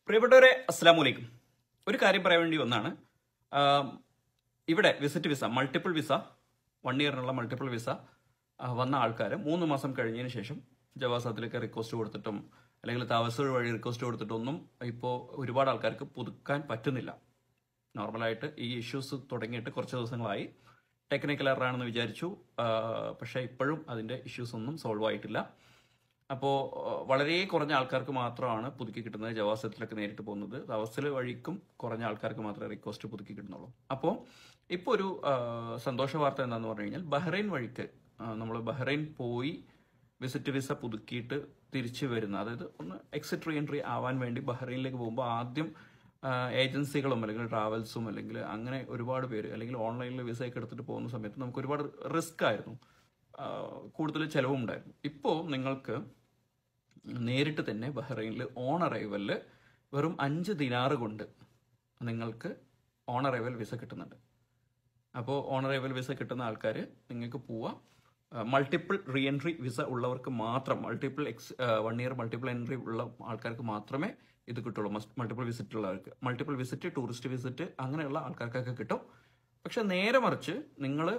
പ്രിയപ്പെട്ടവരെ അസ്സാം വലൈക്കും ഒരു കാര്യം പറയാൻ വേണ്ടി വന്നാണ് ആം, ഇവിടെ visit visa multiple visa one ഇയറിനുള്ള മൾട്ടിപ്പിൾ വിസ ആ, വന്ന ആൾക്കാർ മൂന്ന് മാസം കഴിഞ്ഞതിന് ശേഷം ജവാസാത്തിലേക്ക് റിക്വസ്റ്റ് കൊടുത്തിട്ടും അല്ലെങ്കിൽ താമസ വഴി റിക്വസ്റ്റ് കൊടുത്തിട്ടൊന്നും ഇപ്പോൾ ഒരുപാട് ആൾക്കാർക്ക് പുതുക്കാൻ പറ്റുന്നില്ല നോർമലായിട്ട് ഈ ഇഷ്യൂസ് തുടങ്ങിയിട്ട് കുറച്ച് ദിവസങ്ങളായി ടെക്നിക്കൽ എററാണെന്ന് വിചാരിച്ചു ആ, പക്ഷേ ഇപ്പോഴും അതിൻ്റെ ഇഷ്യൂസ് ഒന്നും സോൾവ് ആയിട്ടില്ല അപ്പോൾ വളരെ കുറഞ്ഞ ആൾക്കാർക്ക് മാത്രമാണ് പുതുക്കി കിട്ടുന്നത് ജവാസത്തിലൊക്കെ നേരിട്ട് പോകുന്നത് തവസൽ വഴിക്കും കുറഞ്ഞ ആൾക്കാർക്ക് മാത്രമേ റിക്വസ്റ്റ് പുതുക്കി കിട്ടുന്നുള്ളൂ അപ്പോൾ ഇപ്പോൾ ഒരു ആ, സന്തോഷ വാർത്ത എന്താണെന്ന് പറഞ്ഞു കഴിഞ്ഞാൽ ബഹ്റൈൻ വഴിക്ക് നമ്മൾ ബഹ്റൈൻ പോയി വിസിറ്റ് വിസ പുതുക്കിയിട്ട് തിരിച്ചു വരുന്ന അതായത് ഒന്ന് എക്സിറ്റ് റീ എൻട്രി ആവാൻ വേണ്ടി ബഹ്റൈനിലേക്ക് പോകുമ്പോൾ ആദ്യം ആ, ഏജൻസികളും അല്ലെങ്കിൽ ട്രാവൽസും അല്ലെങ്കിൽ അങ്ങനെ ഒരുപാട് പേര് അല്ലെങ്കിൽ ഓൺലൈനിൽ വിസയൊക്കെ എടുത്തിട്ട് പോകുന്ന സമയത്ത് നമുക്ക് ഒരുപാട് റിസ്ക് ആയിരുന്നു ആ, കൂടുതൽ ചിലവും ഉണ്ടായിരുന്നു ഇപ്പോൾ നിങ്ങൾക്ക് നേരിട്ട് തന്നെ ബഹ്റൈനിൽ ഓൺ അറൈവലിൽ വെറും അഞ്ച് ദിനാറ് കൊണ്ട് നിങ്ങൾക്ക് ഓൺ അറൈവൽ വിസ കിട്ടുന്നുണ്ട് അപ്പോൾ ഓൺ അറൈവൽ വിസ കിട്ടുന്ന ആൾക്കാർ നിങ്ങൾക്ക് പോവാം മൾട്ടിപ്പിൾ റീ എൻട്രി വിസ ഉള്ളവർക്ക് മാത്രം മൾട്ടിപ്പിൾ എക്സ് വൺ ഇയർ മൾട്ടിപ്പിൾ എൻട്രി ഉള്ള ആൾക്കാർക്ക് മാത്രമേ ഇത് കിട്ടുള്ളൂ മൾട്ടിപ്പിൾ വിസിറ്റ് ഉള്ളവർക്ക് മൾട്ടിപ്പിൾ വിസിറ്റ് ടൂറിസ്റ്റ് വിസിറ്റ് അങ്ങനെയുള്ള ആൾക്കാർക്കൊക്കെ കിട്ടും പക്ഷെ നേരെ മറിച്ച് നിങ്ങൾ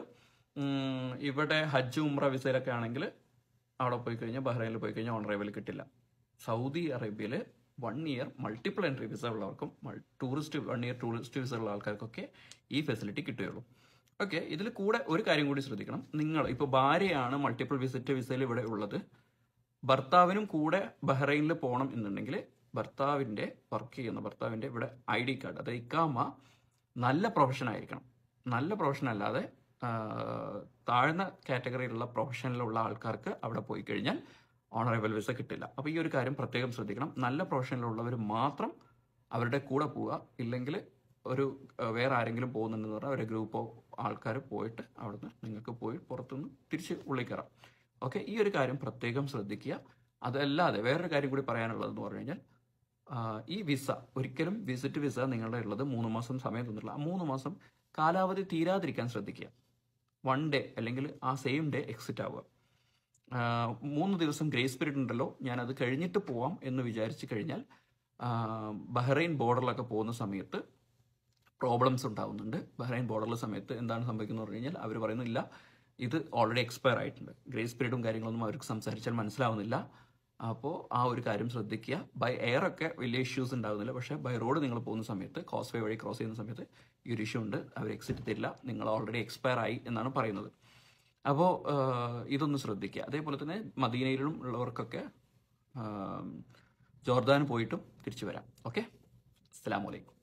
ഇവിടെ ഹജ്ജ് ഉംറ വിസയിലൊക്കെ ആണെങ്കിൽ അവിടെ പോയി കഴിഞ്ഞാൽ ബഹ്റൈനിൽ പോയി കഴിഞ്ഞാൽ ഓൺ അറൈവൽ കിട്ടില്ല സൗദി അറേബ്യയിൽ one year multiple entry visa ഉള്ളവർക്കും tourist one year tourist visa ഉള്ള ആൾക്കാർക്കൊക്കെ ഈ ഫെസിലിറ്റി കിട്ടുകയുള്ളൂ ഓക്കെ ഇതിൽ കൂടെ ഒരു കാര്യം കൂടി ശ്രദ്ധിക്കണം നിങ്ങൾ ഇപ്പോൾ ഭാര്യയാണ് മൾട്ടിപ്പിൾ വിസിറ്റ് വിസയിൽ ഇവിടെ ഉള്ളത് ഭർത്താവിനും കൂടെ ബഹ്റൈനിൽ പോകണം എന്നുണ്ടെങ്കിൽ ഭർത്താവിൻ്റെ വർക്ക് ചെയ്യുന്ന ഭർത്താവിൻ്റെ ഇവിടെ ഐ ഡി കാർഡ് അതായത് ഇക്കാമ നല്ല പ്രൊഫഷൻ ആയിരിക്കണം നല്ല പ്രൊഫഷൻ അല്ലാതെ ആ, താഴ്ന്ന കാറ്റഗറിയിലുള്ള പ്രൊഫഷനിലുള്ള ആൾക്കാർക്ക് അവിടെ പോയി കഴിഞ്ഞാൽ ഓണറബിൾ വിസ കിട്ടില്ല അപ്പോൾ ഈ ഒരു കാര്യം പ്രത്യേകം ശ്രദ്ധിക്കണം നല്ല പ്രൊഫഷനിലുള്ളവർ മാത്രം അവരുടെ കൂടെ പോവുക ഇല്ലെങ്കിൽ ഒരു ആ, വേറെ ആരെങ്കിലും പോകുന്നുണ്ടെന്ന് പറഞ്ഞാൽ ഒരു ഗ്രൂപ്പോ ആൾക്കാർ പോയിട്ട് അവിടുന്ന് നിങ്ങൾക്ക് പോയി പുറത്തുനിന്ന് തിരിച്ച് ഉള്ളിൽ കയറാം ഓക്കെ ഈ ഒരു കാര്യം പ്രത്യേകം ശ്രദ്ധിക്കുക അതല്ലാതെ വേറൊരു കാര്യം കൂടി പറയാനുള്ളതെന്ന് പറഞ്ഞു കഴിഞ്ഞാൽ ആ, ഈ വിസ ഒരിക്കലും വിസിറ്റ് വിസ നിങ്ങളുടെ ഉള്ളത് മൂന്ന് മാസം സമയം തന്നിട്ടുള്ള ആ മൂന്ന് മാസം കാലാവധി തീരാതിരിക്കാൻ ശ്രദ്ധിക്കുക വൺ ഡേ അല്ലെങ്കിൽ ആ സെയിം ഡേ എക്സിറ്റ് ആവുക ആ, മൂന്ന് ദിവസം ഗ്രേസ് പീരീഡ് ഉണ്ടല്ലോ ഞാൻ അത് കഴിഞ്ഞിട്ട് പോവാം എന്ന് വിചാരിച്ചു കഴിഞ്ഞാൽ ആ, ബഹ്റൈൻ ബോർഡറിലൊക്കെ പോകുന്ന സമയത്ത് പ്രോബ്ലംസ് ഉണ്ടാവുന്നുണ്ട് ബഹ്റൈൻ ബോർഡറിലെ സമയത്ത് എന്താണ് സംഭവിക്കുന്നത് പറഞ്ഞു കഴിഞ്ഞാൽ അവർ പറയുന്നില്ല ഇത് ഓൾറെഡി എക്സ്പയർ ആയിട്ടുണ്ട് ഗ്രേസ് പീരീഡും കാര്യങ്ങളൊന്നും അവർക്ക് സംസാരിച്ചാൽ മനസ്സിലാവുന്നില്ല അപ്പോൾ ആ ഒരു കാര്യം ശ്രദ്ധിക്കുക ബൈ എയർ ഒക്കെ വലിയ ഇഷ്യൂസ് ഉണ്ടാകുന്നില്ല പക്ഷേ ബൈ റോഡ് നിങ്ങൾ പോകുന്ന സമയത്ത് കോസ് വേ വഴി ക്രോസ് ചെയ്യുന്ന സമയത്ത് ഈ ഒരു ഇഷ്യൂ ഉണ്ട് അവർ എക്സിറ്റ് തരില്ല നിങ്ങൾ ഓൾറെഡി എക്സ്പയർ ആയി എന്നാണ് പറയുന്നത് അപ്പോൾ ഇതൊന്ന് ശ്രദ്ധിക്കുക അതേപോലെ തന്നെ മദീനയിലും ഉള്ളവർക്കൊക്കെ ജോർദാൻ പോയിട്ടും തിരിച്ചു വരാം ഓക്കെ അസ്സാം വലൈക്കും